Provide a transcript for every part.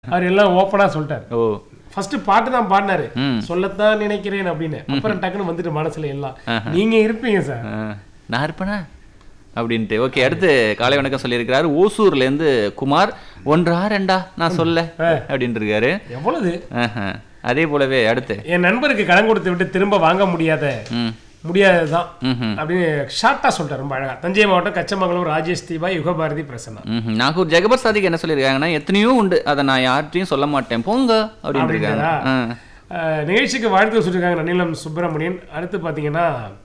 அவர் எல்லாம் ஓப்பனா சொல்லிட்டாரு ஓ ஃபர்ஸ்ட் பாட்டு தான் பாடினாரு ம். சொல்லத்தான் நினைக்கிறேன் அப்படின்னு அப்புறம் டக்குன்னு வந்துட்டு மனசுல எல்லாம் நீங்க இருப்பீங்க சார் ஆ, நான் இருப்பேனா அப்படின்ட்டு ஓகே அடுத்து காலை வணக்கம் சொல்லியிருக்கிறாரு ஓசூர்ல இருந்து குமார் ஒன்றா ரெண்டா நான் சொல்ல அப்படின்ட்டு இருக்காரு எவ்வளவு ஆஹா. அதே போலவே அடுத்து என் நண்பருக்கு கடன் கொடுத்து விட்டு திரும்ப வாங்க முடியாத ம் முடியாததுதான் ம்ஹும். அப்படின்னு ஷார்ட்டா சொல்லிட்டாரு ரொம்ப அழகா தஞ்சை மாவட்டம் கச்சமங்கலம் ராஜேஷ் தீபா யுகபாரதி பிரசன்னா ம்ஹும். நாகூர் ஜெகபர் சாதிக் என்ன சொல்லியிருக்காங்கன்னா எத்தனையோ உண்டு அதை நான் யார்கிட்டயும் சொல்ல மாட்டேன் போங்க அப்படின்னு இருக்காங்க அப்படிங்களா? அஹ், நிகழ்ச்சிக்கு வாழ்த்து சொல்லியிருக்காங்க நன்னிலம் சுப்பிரமணியன் அடுத்து பாத்தீங்கன்னா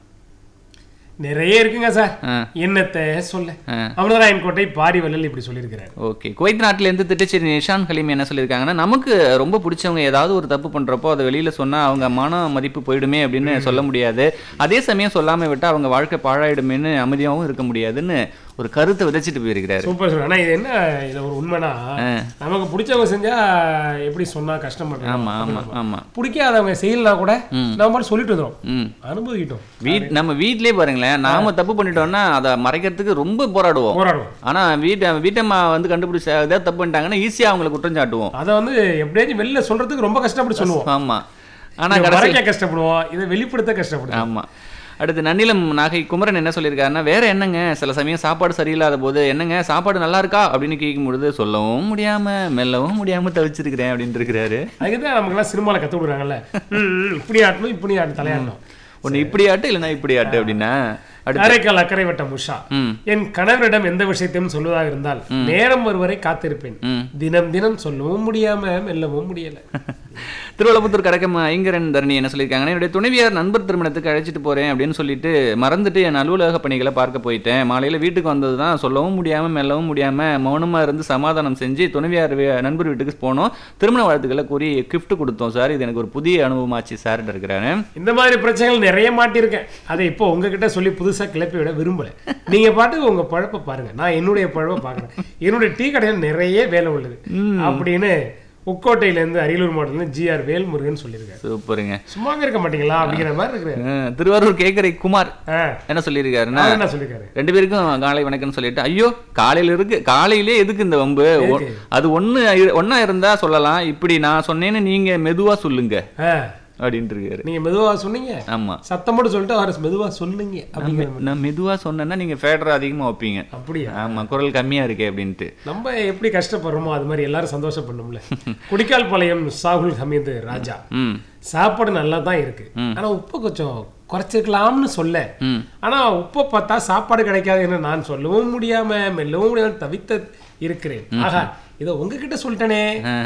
நிறைய இருக்குங்க சார் ஆ. என்னத்தை சொல்ல ஆ. அமிர்தராயன் கோட்டை பாரி வள்ளல் இப்படி சொல்லியிருக்கிறாரு ஓகே குவைத் நாட்டுல இருந்து திட்டச்சேரி நிஷான் ஹலீம் என்ன சொல்லியிருக்காங்கன்னா நமக்கு ரொம்ப பிடிச்சவங்க ஏதாவது ஒரு தப்பு பண்றப்போ அதை வெளியில சொன்னா அவங்க மான மதிப்பு போயிடுமே அப்படின்னு சொல்ல முடியாது அதே சமயம் சொல்லாம விட்டா அவங்க வாழ்க்கை பாழாயிடுமேன்னு அமைதியாகவும் இருக்க முடியாதுன்னு ஒரு கருத்தை விதைச்சிட்டு போயிருக்கிறாரு சூப்பர் சார் ஆனா இது என்ன இது ஒரு உண்மைனா நமக்கு பிடிச்சவங்க செஞ்சா எப்படி சொன்னா கஷ்டப்படுறோம் ஆமா ஆமா ஆமா பிடிக்காதவங்க செய்யலாம் கூட நம்ம மட்டும் சொல்லிட்டு வந்துடும் ம் அனுபவிக்கிட்டோம் வீட் நம்ம வீட்லயே பாருங்களேன் நாம தப்பு பண்ணிட்டோம்னா அதை மறைக்கிறதுக்கு ரொம்ப போராடுவோம் போராடுவோம் ஆனா வீட்டை வீட்டம்மா வந்து கண்டுபிடிச்ச ஏதாவது தப்பு பண்ணிட்டாங்கன்னா ஈஸியா அவங்களை குற்றம் சாட்டுவோம் அதை வந்து எப்படியாச்சும் வெளில சொல்றதுக்கு ரொம்ப கஷ்டப்பட்டு சொல்லுவோம் ஆமா ஆனா இதை கடைசி மறைக்க கஷ்டப்படுவோம் இதை வெளிப்படுத்த கஷ்டப்படுவோம் ஆமா அடுத்து நன்னிலம் நாகை குமரன் என்ன சொல்லியிருக்காருன்னா வேற என்னங்க சில சமயம் சாப்பாடு சரியில்லாத போது என்னங்க சாப்பாடு நல்லா இருக்கா அப்படின்னு கேட்கும் பொழுது சொல்லவும் முடியாம மெல்லவும் முடியாம தவிச்சிருக்கிறேன் அப்படின்னு இருக்கிறாரு அதுக்கு தான் நமக்கெல்லாம் சினிமாவில் கற்றுக் கொடுக்குறாங்கல்ல ம், ம், இப்படி ஆட்டணும் இப்படி ஆட்டு தலையாடணும் ஒண்ணு இப்படி ஆட்டு இல்லைன்னா இப்படி ஆட்டு அப்படின்னா அடுத்து காரைக்கால் அக்கறை வட்டம் உஷா ம் என் கணவரிடம் எந்த விஷயத்தையும் சொல்வதாக இருந்தால் நேரம் வருவரை காத்திருப்பேன் ம். தினம் தினம் சொல்லவும் முடியாம மெல்லவும் முடியல திருவள்ளபுத்தூர் கடக்கம் ஐங்கரன் தரணி என்ன சொல்லியிருக்காங்கன்னா என்னுடைய துணைவியார் நண்பர் திருமணத்துக்கு அழைச்சிட்டு போறேன் அப்படின்னு சொல்லிட்டு மறந்துட்டு என் அலுவலக பணிகளை பார்க்க போயிட்டேன் மாலையில வீட்டுக்கு வந்தது தான் சொல்லவும் முடியாம மெல்லவும் முடியாம மௌனமா இருந்து சமாதானம் செஞ்சு துணைவியார் வீ- நண்பர் வீட்டுக்கு போனோம் திருமண வாழ்த்துக்களை கூறி gift கொடுத்தோம் சார் இது எனக்கு ஒரு புதிய அனுபவமாச்சு சார் இருக்கிறாரு இந்த மாதிரி பிரச்சனைகள் நிறைய மாட்டியிருக்கேன் அதை இப்போ உங்ககிட்ட சொல்லி புதுசா கிளப்பி விட விரும்பல நீங்க பாட்டுக்கு உங்க பழப்பை பாருங்க நான் என்னுடைய பழப்பை பார்க்குறேன் என்னுடைய டீ கடையில் நிறைய வேலை உள்ளது அப்படின்னு உக்கோட்டையில இருந்து அரியலூர் மாவட்டத்துல இருந்து ஜிஆர் வேல்முருகன் சொல்லியிருக்காரு சூப்பருங்க சும்மாவே இருக்க மாட்டீங்களா அப்படிங்கிற மாதிரி இருக்கிறாரு அஹ், திருவாரூர் கேக்கரை குமார் ஆ, என்ன சொல்லியிருக்காருன்னா அவர் என்ன சொல்லியிருக்காரு ரெண்டு பேருக்கும் காலை வணக்கம்னு சொல்லிட்டு ஐயோ காலையில இருக்கு காலையிலே எதுக்கு இந்த வம்பு ஒ- அது ஒண்ணு இரு- ஒண்ணா இருந்தா சொல்லலாம் இப்படி நான் சொன்னேன்னு நீங்க மெதுவா சொல்லுங்க ஆ, அப்படின்ட்டு இருக்காரு நீங்க மெதுவா சொன்னீங்க ஆமா சத்தம் மட்டும் சொல்லிட்டு அவர் மெதுவா சொன்னீங்க அப்படிங்கிற மாதிரி. நான் மெதுவா சொன்னேன்னா நீங்க ஃபேடர் அதிகமா வைப்பீங்க அப்படியா ஆமா குரல் கம்மியா இருக்கே அப்படின்ட்டு நம்ம எப்படி கஷ்டப்படுறோமோ அது மாதிரி எல்லாரும் சந்தோஷப்படணும்ல குடிக்கால் பாளையம் சாகுல் ஹமீது ராஜா ம் சாப்பாடு நல்லா தான் இருக்கு ஆனா உப்பு கொஞ்சம் குறைச்சிருக்கலாம்னு சொல்ல ம் ஆனா உப்பை பார்த்தா சாப்பாடு கிடைக்காதுன்னு நான் சொல்லவும் முடியாம மெல்லவும் முடியாம தவித்த இருக்கிறேன் ஆஹா இதை உங்ககிட்ட சொல்லிட்டேனே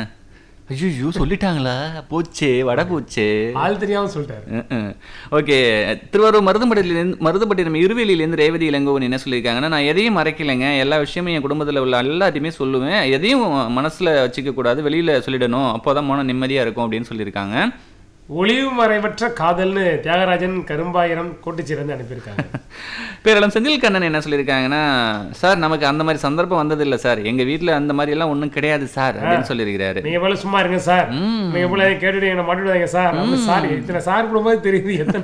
ஐயோ சொல்லிட்டாங்களா போச்சே வடை போச்சே ஆள் தெரியாம சொல்லிட்டாரு ஓகே திருவாரூர் மருதம்பட்டியிலேருந்து மருதப்பட்டி நம்ம இருவேலியிலேருந்து ரேவதி இளங்கோவன் என்ன சொல்லியிருக்காங்கன்னா நான் எதையும் மறைக்கலைங்க எல்லா விஷயமும் என் குடும்பத்தில் உள்ள எல்லாத்தையுமே சொல்லுவேன் எதையும் மனசில் வச்சுக்க கூடாது வெளியில் சொல்லிடணும் அப்போ தான் மனம் நிம்மதியாக இருக்கும் அப்படின்னு சொல்லியிருக்காங்க ஒளிவு மறைவற்ற காதல்னு தியாகராஜன் கரும்பாயிரம் கோட்டுச்சிறந்து அனுப்பியிருக்காங்க பேரளம் செந்தில் கண்ணன் என்ன சொல்லியிருக்காங்கன்னா சார் நமக்கு அந்த மாதிரி சந்தர்ப்பம் வந்ததில்லை சார் எங்கள் வீட்டில் அந்த மாதிரி எல்லாம் ஒன்றும் கிடையாது சார் அப்படின்னு சொல்லியிருக்கிறாரு நீங்க போல சும்மா இருங்க சார் நீங்க போல கேட்டுட்டு என்ன மாட்டிவிடாதீங்க சார் அப்படின்னு சார் இத்தனை சார் போடும்போது தெரியுது எத்தனை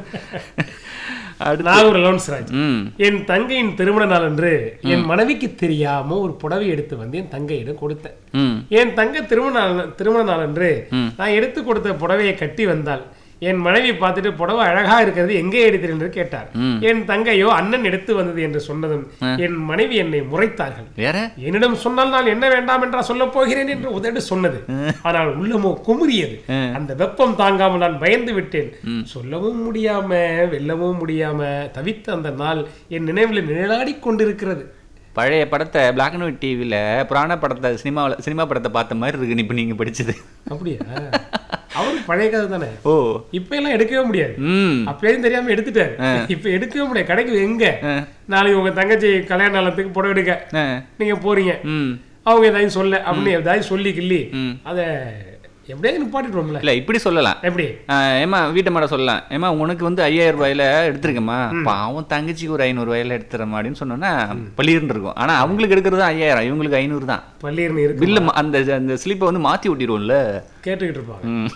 அடுத்து நாகூர் லோன்ஸ் ராஜ் ம் என் தங்கையின் திருமண நாள் அன்று என் மனைவிக்கு தெரியாம ஒரு புடவை எடுத்து வந்து என் தங்கையிடம் கொடுத்தேன் ம் என் தங்கை திருமண நாள் திருமண நாள் அன்று நான் எடுத்து கொடுத்த புடவையை கட்டி வந்தால் என் மனைவி பார்த்துட்டு புடவை அழகா இருக்கிறது எங்கே எடுத்தீர் என்று கேட்டார் என் தங்கையோ அண்ணன் எடுத்து வந்தது என்று சொன்னதும் என் மனைவி என்னை முறைத்தார்கள் வேற என்னிடம் சொன்னால் நான் என்ன வேண்டாம் என்றா சொல்லப் போகிறேன் என்று உதடு சொன்னது ஆனால் உள்ளமோ குமுறியது அந்த வெப்பம் தாங்காமல் நான் பயந்து விட்டேன் சொல்லவும் முடியாம வெல்லவும் முடியாம தவித்த அந்த நாள் என் நினைவில் நிழலாடி கொண்டிருக்கிறது பழைய படத்தை பிளாக் அண்ட் ஒயிட் டிவியில் புராண படத்தை சினிமாவில் சினிமா படத்தை பார்த்த மாதிரி இருக்கு இப்போ நீங்கள் படிச்சது அப்படியா அவரு பழைய கதை தானே ஓ இப்ப எல்லாம் எடுக்கவே முடியாது ம் அப்பயும் தெரியாம எடுத்துட்டாரு இப்ப எடுக்கவே முடியாது கடைக்கு எங்க நாளைக்கு உங்க தங்கச்சி கல்யாண நாளத்துக்கு புடவை எடுக்க ஆ நீங்க போறீங்க ம் அவங்க ஏதாவது சொல்ல அப்படின்னு ஏதாவது சொல்லி கிள்ளி ம். அத எப்படியாவது நிப்பாட்டிடுவோம்ல இல்லை இப்படி சொல்லலாம் எப்படி ஆஹ் ஏம்மா வீட்டை மாட சொல்லலாம் ஏம்மா உனக்கு வந்து ஐயாயிரம் ரூபாயில எடுத்திருக்கேம்மா பாவம் தங்கச்சிக்கு ஒரு ஐநூறு ரூபாயில எடுத்துறமா அப்படின்னு சொன்னோன்னா பள்ளியிருந்து இருக்கும் ஆனா அவங்களுக்கு எடுக்கிறது ஐயாயிரம் இவங்களுக்கு ஐநூறு தான் பள்ளியர்னு இருக்கு பில்லு மா- அந்த அந்த ஸ்லிப்பை வந்து மாத்தி விட்டிடுவோம்ல கேட்டுக்கிட்டு இருப்பாங்க ம்.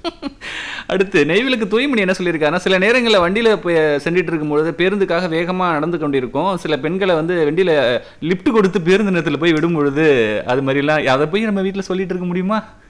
அடுத்து நெய்வேலுக்கு தூய்மணி என்ன சொல்லியிருக்காருன்னா சில நேரங்களில் வண்டியில் போய் சென்றுட்டு இருக்கும்பொழுது பேருந்துக்காக வேகமாக நடந்து கொண்டிருக்கும் சில பெண்களை வந்து வண்டியில் லிஃப்ட் கொடுத்து பேருந்து நேரத்தில் போய் விடும் பொழுது அது மாதிரிலாம் அதை போய் நம்ம வீட்டில் சொல்லிட்டு இருக்க முடியுமா